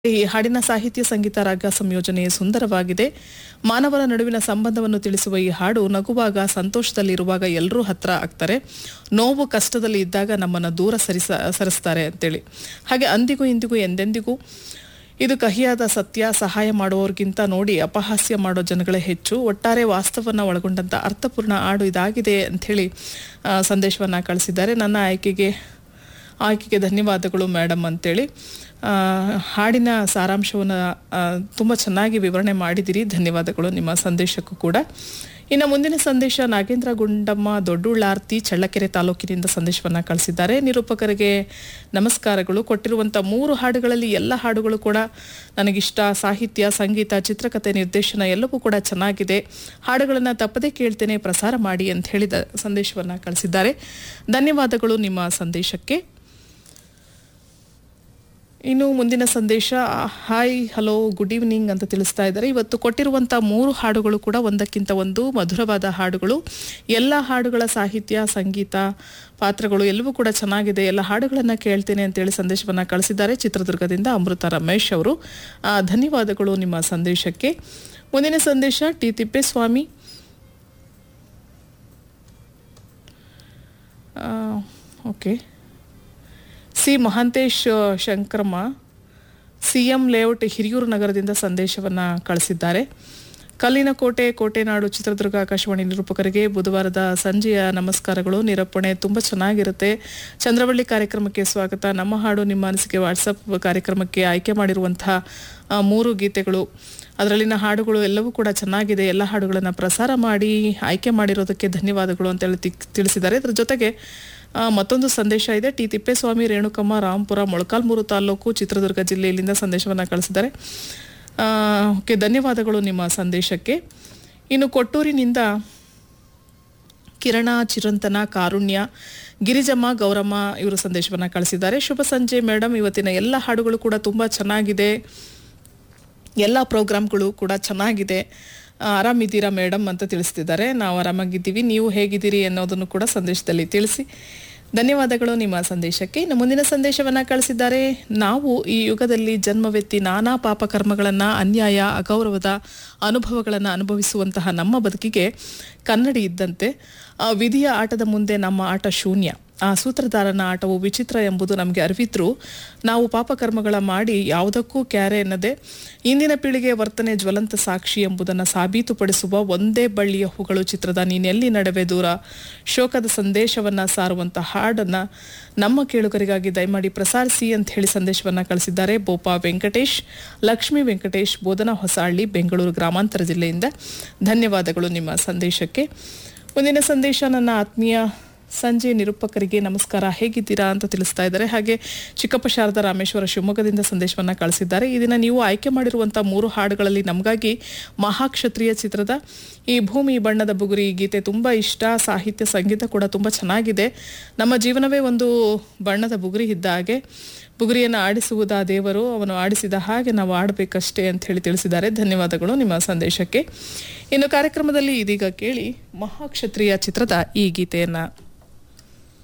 ಈ ಹಾಡಿನ ಸಾಹಿತ್ಯ ಸಂಗೀತ ರಾಗ ಸಂಯೋಜನೆ ಸುಂದರವಾಗಿದೆ ಮಾನವರ ನಡುವಿನ ಸಂಬಂಧವನ್ನು ತಿಳಿಸುವ ಈ ಹಾಡು ನಗುವಾಗ ಸಂತೋಷದಲ್ಲಿರುವಾಗ ಎಲ್ಲರೂ ಹತ್ರ ಆಗ್ತಾರೆ ನೋವು ಕಷ್ಟದಲ್ಲಿ ಇದ್ದಾಗ ನಮ್ಮನ್ನು ದೂರ ಸರಿಸ ಸರಿಸ್ತಾರೆ ಅಂತೇಳಿ ಹಾಗೆ ಅಂದಿಗೂ ಇಂದಿಗೂ ಎಂದೆಂದಿಗೂ ಇದು ಕಹಿಯಾದ ಸತ್ಯ ಸಹಾಯ ಮಾಡುವವರಿಗಿಂತ ನೋಡಿ ಅಪಹಾಸ್ಯ ಮಾಡೋ ಜನಗಳೇ ಹೆಚ್ಚು ಒಟ್ಟಾರೆ ವಾಸ್ತವವನ್ನು ಒಳಗೊಂಡಂಥ ಅರ್ಥಪೂರ್ಣ ಹಾಡು ಇದಾಗಿದೆ ಅಂಥೇಳಿ ಸಂದೇಶವನ್ನು ಕಳಿಸಿದ್ದಾರೆ ನನ್ನ ಆಯ್ಕೆಗೆ ಆಯ್ಕೆಗೆ ಧನ್ಯವಾದಗಳು ಮೇಡಮ್ ಅಂತೇಳಿ ಆ, ಹಾಡಿನ ಸಾರಾಂಶವನ್ನು ತುಂಬ ಚೆನ್ನಾಗಿ ವಿವರಣೆ ಮಾಡಿದಿರಿ ಧನ್ಯವಾದಗಳು ನಿಮ್ಮ ಸಂದೇಶಕ್ಕೂ ಕೂಡ ಇನ್ನು ಮುಂದಿನ ಸಂದೇಶ ನಾಗೇಂದ್ರ ಗುಂಡಮ್ಮ ದೊಡ್ಡುಳ್ಳಾರ್ತಿ ಚಳ್ಳಕೆರೆ ತಾಲೂಕಿನಿಂದ ಸಂದೇಶವನ್ನು ಕಳಿಸಿದ್ದಾರೆ ನಿರೂಪಕರಿಗೆ ನಮಸ್ಕಾರಗಳು ಕೊಟ್ಟಿರುವಂಥ ಮೂರು ಹಾಡುಗಳಲ್ಲಿ ಎಲ್ಲ ಹಾಡುಗಳು ಕೂಡ ನನಗಿಷ್ಟ ಸಾಹಿತ್ಯ ಸಂಗೀತ ಚಿತ್ರಕಥೆ ನಿರ್ದೇಶನ ಎಲ್ಲವೂ ಕೂಡ ಚೆನ್ನಾಗಿದೆ ಹಾಡುಗಳನ್ನು ತಪ್ಪದೇ ಕೇಳ್ತೇನೆ ಪ್ರಸಾರ ಮಾಡಿ ಅಂತ ಹೇಳಿದ ಸಂದೇಶವನ್ನು ಕಳಿಸಿದ್ದಾರೆ ಧನ್ಯವಾದಗಳು ನಿಮ್ಮ ಸಂದೇಶಕ್ಕೆ ಇನ್ನು ಮುಂದಿನ ಸಂದೇಶ ಹಾಯ್ ಹಲೋ ಗುಡ್ ಈವ್ನಿಂಗ್ ಅಂತ ತಿಳಿಸ್ತಾ ಇದ್ದಾರೆ ಇವತ್ತು ಕೊಟ್ಟಿರುವಂಥ ಮೂರು ಹಾಡುಗಳು ಕೂಡ ಒಂದಕ್ಕಿಂತ ಒಂದು ಮಧುರವಾದ ಹಾಡುಗಳು ಎಲ್ಲ ಹಾಡುಗಳ ಸಾಹಿತ್ಯ ಸಂಗೀತ ಪಾತ್ರಗಳು ಎಲ್ಲವೂ ಕೂಡ ಚೆನ್ನಾಗಿದೆ ಎಲ್ಲ ಹಾಡುಗಳನ್ನು ಕೇಳ್ತೇನೆ ಅಂತೇಳಿ ಸಂದೇಶವನ್ನು ಕಳಿಸಿದ್ದಾರೆ ಚಿತ್ರದುರ್ಗದಿಂದ ಅಮೃತ ರಮೇಶ್ ಅವರು ಆ, ಧನ್ಯವಾದಗಳು ನಿಮ್ಮ ಸಂದೇಶಕ್ಕೆ ಮುಂದಿನ ಸಂದೇಶ T Thippeswamy okay C Mahantesh Shankaramma C M layout Hiriyur ನಗರದಿಂದ ಸಂದೇಶವನ್ನು ಕಳಿಸಿದ್ದಾರೆ ಕಲ್ಲಿನ ಕೋಟೆ ಕೋಟೆನಾಡು ಚಿತ್ರದುರ್ಗ ಆಕಾಶವಾಣಿ ನಿರೂಪಕರಿಗೆ ಬುಧವಾರದ ಸಂಜೆಯ ನಮಸ್ಕಾರಗಳು ನಿರೂಪಣೆ ತುಂಬ ಚೆನ್ನಾಗಿರುತ್ತೆ ಚಂದ್ರವಳ್ಳಿ ಕಾರ್ಯಕ್ರಮಕ್ಕೆ ಸ್ವಾಗತ ನಮ್ಮ ಹಾಡು ನಿಮ್ಮ ಅನಿಸಿಕೆ ವಾಟ್ಸಪ್ ಕಾರ್ಯಕ್ರಮಕ್ಕೆ ಆಯ್ಕೆ ಮಾಡಿರುವಂತಹ ಆ, ಮೂರು ಗೀತೆಗಳು ಅದರಲ್ಲಿನ ಹಾಡುಗಳು ಎಲ್ಲವೂ ಕೂಡ ಚೆನ್ನಾಗಿದೆ ಎಲ್ಲ ಹಾಡುಗಳನ್ನು ಪ್ರಸಾರ ಮಾಡಿ ಆಯ್ಕೆ ಮಾಡಿರೋದಕ್ಕೆ ಧನ್ಯವಾದಗಳು ಅಂತೇಳಿ ತಿ- ತಿಳಿಸಿದ್ದಾರೆ ಇದರ ಜೊತೆಗೆ ಆ, ಮತ್ತೊಂದು ಸಂದೇಶ ಇದೆ ಟಿ ತಿಪ್ಪೇಸ್ವಾಮಿ ರೇಣುಕಮ್ಮ ರಾಂಪುರ ಮೊಳಕಾಲ್ಮೂರು ತಾಲೂಕು ಚಿತ್ರದುರ್ಗ ಜಿಲ್ಲೆಯಲ್ಲಿಂದ ಸಂದೇಶವನ್ನು ಕಳಿಸಿದ್ದಾರೆ ಆ, ಓಕೆ ಧನ್ಯವಾದಗಳು ನಿಮ್ಮ ಸಂದೇಶಕ್ಕೆ ಇನ್ನು ಕೊಟ್ಟೂರಿನಿಂದ ಕಿರಣ ಚಿರಂತನ ಕಾರುಣ್ಯ ಗಿರಿಜಮ್ಮ ಗೌರಮ್ಮ ಇವರು ಸಂದೇಶವನ್ನು ಕಳಿಸಿದ್ದಾರೆ ಶುಭ ಸಂಜೆ ಮೇಡಮ್ ಇವತ್ತಿನ ಎಲ್ಲ ಹಾಡುಗಳು ಕೂಡ ತುಂಬ ಚೆನ್ನಾಗಿದೆ ಎಲ್ಲ ಪ್ರೋಗ್ರಾಮ್ಗಳು ಕೂಡ ಚೆನ್ನಾಗಿದೆ ಆ, ಆರಾಮಿದ್ದೀರಾ ಮೇಡಮ್ ಅಂತ ತಿಳಿಸ್ತಿದ್ದಾರೆ ನಾವು ಆರಾಮಾಗಿದ್ದೀವಿ ನೀವು ಹೇಗಿದ್ದೀರಿ ಅನ್ನೋದನ್ನು ಕೂಡ ಸಂದೇಶದಲ್ಲಿ ತಿಳಿಸಿ ಧನ್ಯವಾದಗಳು ನಿಮ್ಮ ಸಂದೇಶಕ್ಕೆ ಇನ್ನು ಮುಂದಿನ ಸಂದೇಶವನ್ನು ಕಳಿಸಿದ್ದಾರೆ ನಾವು ಈ ಯುಗದಲ್ಲಿ ಜನ್ಮವೆತ್ತಿ ನಾನಾ ಪಾಪಕರ್ಮಗಳನ್ನು ಅನ್ಯಾಯ ಅಗೌರವದ ಅನುಭವಗಳನ್ನು ಅನುಭವಿಸುವಂತಹ ನಮ್ಮ ಬದುಕಿಗೆ ಕನ್ನಡಿ ಇದ್ದಂತೆ ಆ ವಿಧಿಯ ಆಟದ ಮುಂದೆ ನಮ್ಮ ಆಟ ಶೂನ್ಯ ಆ ಸೂತ್ರಧಾರನ ಆಟವು ವಿಚಿತ್ರ ಎಂಬುದು ನಮಗೆ ಅರಿವಿದ್ರೂ ನಾವು ಪಾಪಕರ್ಮಗಳ ಮಾಡಿ ಯಾವುದಕ್ಕೂ ಕ್ಯಾರೆ ಎನ್ನದೆ ಇಂದಿನ ಪೀಳಿಗೆ ವರ್ತನೆ ಜ್ವಲಂತ ಸಾಕ್ಷಿ ಎಂಬುದನ್ನು ಸಾಬೀತುಪಡಿಸುವ ಒಂದೇ ಬಳ್ಳಿಯ ಹೂಗಳು ಚಿತ್ರದ ನೀನೆಲ್ಲಿ ನಡುವೆ ದೂರ ಶೋಕದ ಸಂದೇಶವನ್ನು ಸಾರುವಂಥ ಹಾಡನ್ನು ನಮ್ಮ ಕೇಳುಗರಿಗಾಗಿ ದಯಮಾಡಿ ಪ್ರಸಾರಿಸಿ ಅಂತ ಹೇಳಿ ಸಂದೇಶವನ್ನು ಕಳಿಸಿದ್ದಾರೆ ಬೋಪಾ ವೆಂಕಟೇಶ್ ಲಕ್ಷ್ಮೀ ವೆಂಕಟೇಶ್ ಬೋಧನಾ ಹೊಸಹಳ್ಳಿ ಬೆಂಗಳೂರು ಗ್ರಾಮಾಂತರ ಜಿಲ್ಲೆಯಿಂದ ಧನ್ಯವಾದಗಳು ನಿಮ್ಮ ಸಂದೇಶಕ್ಕೆ ಮುಂದಿನ ಸಂದೇಶ ನನ್ನ ಆತ್ಮೀಯ ಸಂಜೆ ನಿರೂಪಕರಿಗೆ ನಮಸ್ಕಾರ ಹೇಗಿದ್ದೀರಾ ಅಂತ ತಿಳಿಸ್ತಾ ಇದ್ದಾರೆ ಹಾಗೆ ಚಿಕ್ಕಪ್ಪ ಶಾರದಾ ರಾಮೇಶ್ವರ ಶಿವಮೊಗ್ಗದಿಂದ ಸಂದೇಶವನ್ನು ಕಳಿಸಿದ್ದಾರೆ ಈ ದಿನ ನೀವು ಆಯ್ಕೆ ಮಾಡಿರುವಂಥ ಮೂರು ಹಾಡುಗಳಲ್ಲಿ ನಮಗಾಗಿ ಮಹಾಕ್ಷತ್ರಿಯ ಚಿತ್ರದ ಈ ಭೂಮಿ ಬಣ್ಣದ ಬುಗುರಿ ಈ ಗೀತೆ ತುಂಬ ಇಷ್ಟ ಸಾಹಿತ್ಯ ಸಂಗೀತ ಕೂಡ ತುಂಬ ಚೆನ್ನಾಗಿದೆ ನಮ್ಮ ಜೀವನವೇ ಒಂದು ಬಣ್ಣದ ಬುಗುರಿ ಇದ್ದ ಹಾಗೆ ಬುಗುರಿಯನ್ನು ಆಡಿಸುವುದಾ ದೇವರು ಅವನು ಆಡಿಸಿದ ಹಾಗೆ ನಾವು ಆಡಬೇಕಷ್ಟೇ ಅಂತ ಹೇಳಿ ತಿಳಿಸಿದ್ದಾರೆ ಧನ್ಯವಾದಗಳು ನಿಮ್ಮ ಸಂದೇಶಕ್ಕೆ ಇನ್ನು ಕಾರ್ಯಕ್ರಮದಲ್ಲಿ ಇದೀಗ ಕೇಳಿ ಮಹಾಕ್ಷತ್ರಿಯ ಚಿತ್ರದ ಈ ಗೀತೆಯನ್ನು